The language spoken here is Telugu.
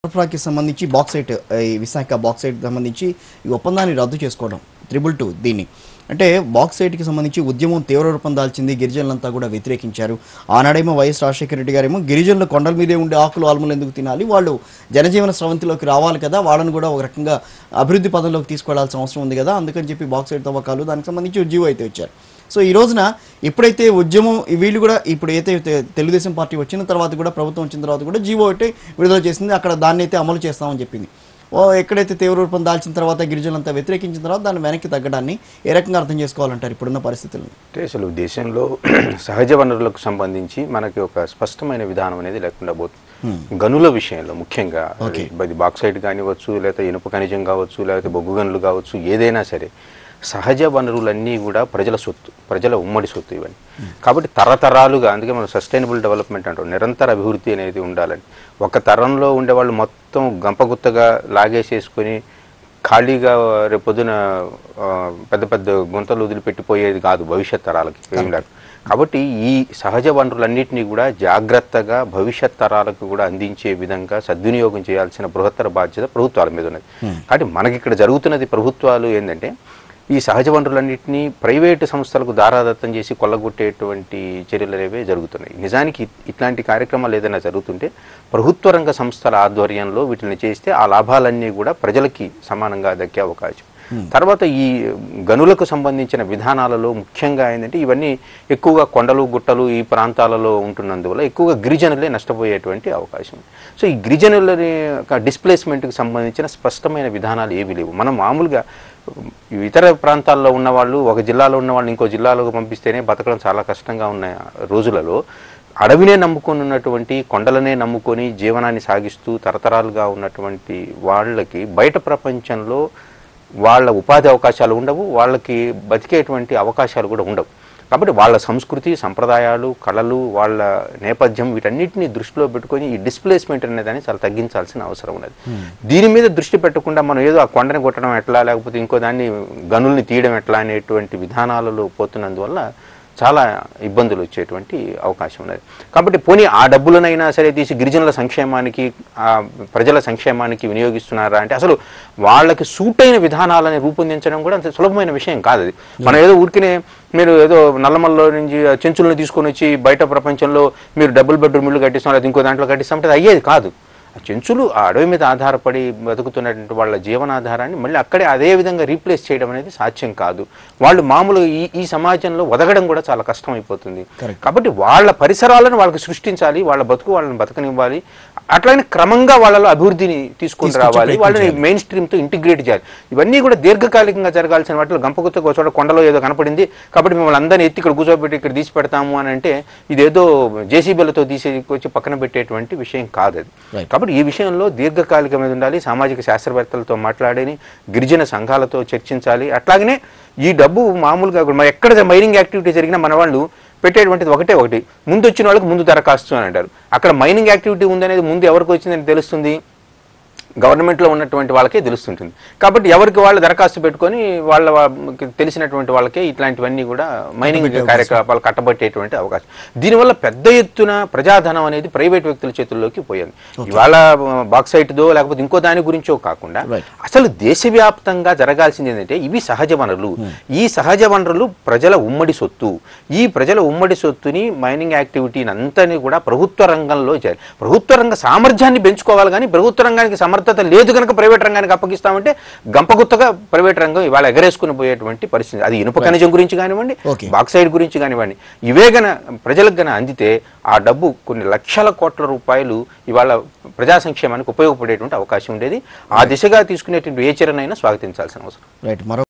సరఫరాకి సంబంధించి బాక్సైట్ ఈ విశాఖ బాక్సైట్ సంబంధించి ఈ ఒప్పందాన్ని రద్దు చేసుకోవడం త్రిబుల్ టూ దీన్ని అంటే బాక్సైట్కి సంబంధించి ఉద్యమం తీవ్ర రూపం దాల్చింది గిరిజనులంతా కూడా వ్యతిరేకించారు ఆనాడేమో వైఎస్ రాజశేఖర రెడ్డి గారేమో గిరిజనులు కొండల మీదే ఉండే ఆకులు ఆల్మలు ఎందుకు తినాలి వాళ్ళు జనజీవన స్రవంతిలోకి రావాలి కదా వాళ్ళని కూడా ఒక రకంగా అభివృద్ధి పదంలోకి తీసుకెళ్లాల్సిన అవసరం ఉంది కదా అందుకని చెప్పి బాక్సైట్ తవ్వకాలు దానికి సంబంధించి జీవో అయితే వచ్చారు సో ఈ రోజున ఎప్పుడైతే ఉద్యమం ఈ వీళ్ళు కూడా ఇప్పుడు అయితే తె- తెలుగుదేశం పార్టీ వచ్చిన తర్వాత కూడా ప్రభుత్వం వచ్చిన తర్వాత కూడా జీవో అయితే విడుదల చేసింది అక్కడ దాన్ని అయితే అమలు చేస్తామని చెప్పింది ఓ ఎక్కడైతే తీవ్ర రూపం దాల్చిన తర్వాత గిరిజనులంతా వ్యతిరేకించిన తర్వాత దాన్ని వెనక్కి తగ్గడాన్ని ఏ రకంగా అర్థం చేసుకోవాలంటారు ఇప్పుడున్న పరిస్థితులను అంటే అసలు దేశంలో సహజ వనరులకు సంబంధించి మనకి ఒక స్పష్టమైన విధానం అనేది లేకుండా పోతుంది గనుల విషయంలో ముఖ్యంగా అది అది బాక్సైట్ కానివ్వచ్చు లేకపోతే ఇనుప ఖనిజం కావచ్చు లేకపోతే బొగ్గు గనులు కావచ్చు ఏదైనా సరే సహజ వనరులన్నీ కూడా ప్రజల సొత్తు ప్రజల ఉమ్మడి సొత్తు ఇవన్నీ కాబట్టి తరతరాలుగా అందుకే మనం సస్టైనబుల్ డెవలప్మెంట్ అంటాం నిరంతర అభివృద్ధి అనేది ఉండాలని ఒక తరంలో ఉండే వాళ్ళు మొత్తం గంపగుత్తగా లాగేసేసుకొని ఖాళీగా రేపొద్దున ఆ, పెద్ద పెద్ద గుంతలు వదిలిపెట్టిపోయేది కాదు భవిష్యత్ తరాలకి ఏం లేదు కాబట్టి ఈ సహజ వనరులన్నింటినీ కూడా జాగ్రత్తగా భవిష్యత్ తరాలకు కూడా అందించే విధంగా సద్వినియోగం చేయాల్సిన బృహత్తర బాధ్యత ప్రభుత్వాల మీద ఉన్నది కాబట్టి మనకి ఇక్కడ జరుగుతున్నది ప్రభుత్వాలు ఏంటంటే ఈ సహజ వనరులన్నింటినీ ప్రైవేటు సంస్థలకు దారాదత్తం చేసి కొల్లగొట్టేటువంటి చర్యలు అనేవి జరుగుతున్నాయి నిజానికి ఇ- ఇట్లాంటి కార్యక్రమాలు ఏదైనా జరుగుతుంటే ప్రభుత్వ రంగ సంస్థల ఆధ్వర్యంలో వీటిని చేస్తే ఆ లాభాలన్నీ కూడా ప్రజలకి సమానంగా దక్కే అవకాశం తర్వాత ఈ గనులకు సంబంధించిన విధానాలలో ముఖ్యంగా ఏంటంటే ఇవన్నీ ఎక్కువగా కొండలు గుట్టలు ఈ ప్రాంతాలలో ఉంటున్నందువల్ల ఎక్కువగా గిరిజనులే నష్టపోయేటువంటి అవకాశం ఉంది. సో ఈ గిరిజనులని డిస్ప్లేస్మెంట్కి సంబంధించిన స్పష్టమైన విధానాలు ఏవి లేవు మనం మామూలుగా ఇతర ప్రాంతాల్లో ఉన్న వాళ్ళు ఒక జిల్లాలో ఉన్న వాళ్ళు ఇంకో జిల్లాలోకి పంపిస్తేనే బతకడం చాలా కష్టంగా ఉన్న రోజులలో అడవినే నమ్ముకొని ఉన్నటువంటి కొండలనే నమ్ముకొని జీవనాన్ని సాగిస్తూ తరతరాలుగా ఉన్నటువంటి వాళ్ళకి బయట ప్రపంచంలో వాళ్ళ ఉపాధి అవకాశాలు ఉండవు వాళ్ళకి బతికేటువంటి అవకాశాలు కూడా ఉండవు కాబట్టి వాళ్ళ సంస్కృతి సంప్రదాయాలు కళలు వాళ్ళ నేపథ్యం వీటన్నిటిని దృష్టిలో పెట్టుకొని ఈ డిస్ప్లేస్మెంట్ అనేదాన్ని చాలా తగ్గించాల్సిన అవసరం ఉన్నది దీని మీద దృష్టి పెట్టకుండా మనం ఏదో ఆ కొండని కొట్టడం ఎట్లా లేకపోతే ఇంకో దాన్ని గనుల్ని తీయడం ఎట్లా అనేటువంటి విధానాలలో పోతున్నందువల్ల చాలా ఇబ్బందులు వచ్చేటువంటి అవకాశం ఉన్నది కాబట్టి పోనీ ఆ డబ్బులనైనా సరే తీసి గిరిజనుల సంక్షేమానికి ఆ ప్రజల సంక్షేమానికి వినియోగిస్తున్నారా అంటే అసలు వాళ్ళకి సూట్ అయిన విధానాలని రూపొందించడం కూడా అంత సులభమైన విషయం కాదు అది మనం ఏదో ఊరికినే మీరు ఏదో నల్లమల్లో నుంచి ఆ చెంచులను తీసుకొని వచ్చి బయట ప్రపంచంలో మీరు డబుల్ బెడ్రూమ్ ఇల్లు కట్టిస్తాం లేదా ఇంకో దాంట్లో కట్టిస్తాం అంటే అది అయ్యేది కాదు ఆ చెంచులు ఆ అడవి మీద ఆధారపడి బతుకుతున్నటువంటి వాళ్ళ జీవనాధారాన్ని మళ్ళీ అక్కడే అదే విధంగా రీప్లేస్ చేయడం అనేది సాధ్యం కాదు వాళ్ళు మామూలు ఈ ఈ సమాజంలో వదగడం కూడా చాలా కష్టం అయిపోతుంది కాబట్టి వాళ్ళ పరిసరాలను వాళ్ళకి సృష్టించాలి వాళ్ళ బతుకు వాళ్ళని బతకనివ్వాలి అట్లానే క్రమంగా వాళ్ళలో అభివృద్ధిని తీసుకొని రావాలి వాళ్ళని మెయిన్ స్ట్రీమ్ తో ఇంటిగ్రేట్ చేయాలి ఇవన్నీ కూడా దీర్ఘకాలికంగా జరగాల్సిన వాటిలో గంపగుత్త ఒక చోట కొండలో ఏదో కనపడింది కాబట్టి మిమ్మల్ని అందరినీ ఎత్తి ఇక్కడ కూర్చోబెట్టి ఇక్కడ తీసి పెడతాము అని అంటే ఇదేదో జేసీబీలతో తీసేకొచ్చి పక్కన పెట్టేటువంటి విషయం కాదు అది Right. కాబట్టి ఈ విషయంలో దీర్ఘకాలికమైన ఉండాలి సామాజిక శాస్త్రవేత్తలతో మాట్లాడని గిరిజన సంఘాలతో చర్చించాలి అట్లాగనే ఈ డబ్బు మామూలుగా కూడా మరి ఎక్కడ మైనింగ్ యాక్టివిటీ జరిగినా మన వాళ్ళు పెట్టేటువంటిది ఒకటే ఒకటి ముందు వచ్చిన వాళ్ళకి ముందు దరఖాస్తు అని అంటారు అక్కడ మైనింగ్ యాక్టివిటీ ఉందనేది ముందు ఎవరికి వచ్చిందని తెలుస్తుంది గవర్నమెంట్లో ఉన్నటువంటి వాళ్ళకే తెలుస్తుంటుంది కాబట్టి ఎవరికి వాళ్ళు దరఖాస్తు పెట్టుకొని వాళ్ళ వా- తెలిసినటువంటి వాళ్ళకే ఇట్లాంటివన్నీ కూడా మైనింగ్ కార్యకలాపాలు కట్టబట్టేటువంటి అవకాశం దీనివల్ల పెద్ద ఎత్తున ప్రజాధనం అనేది ప్రైవేట్ వ్యక్తుల చేతుల్లోకి పోయింది ఇవాళ బాక్సైట్దో లేకపోతే ఇంకో దాని గురించో కాకుండా Right. అసలు దేశవ్యాప్తంగా జరగాల్సింది ఏంటంటే ఇవి సహజ వనరులు ఈ సహజ వనరులు ప్రజల ఉమ్మడి సొత్తు ఈ ప్రజల ఉమ్మడి సొత్తుని మైనింగ్ యాక్టివిటీని అంతని కూడా ప్రభుత్వ రంగంలో చేయాలి ప్రభుత్వ రంగ సామర్థ్యాన్ని పెంచుకోవాలి కానీ ప్రభుత్వ రంగానికి సమర్థత లేదు కనుక ప్రైవేట్ రంగానికి అప్పగిస్తామంటే గంపగుత్తగా ప్రైవేట్ రంగం ఇవాళ ఎగరేసుకుని పోయేటువంటి పరిస్థితి అది ఇనుప ఖనిజం గురించి కానివ్వండి Okay. బాక్సైడ్ గురించి కానివ్వండి ఇవే గన ప్రజలకు గన అందితే ఆ డబ్బు కొన్ని లక్షల కోట్ల రూపాయలు ఇవాళ ప్రజా సంక్షేమానికి ఉపయోగపడేటువంటి అవకాశం ఉండేది ఆ దిశగా తీసుకునేటువంటి ఏ చర్యనైనా స్వాగతించాల్సిన అవసరం రైట్ మరో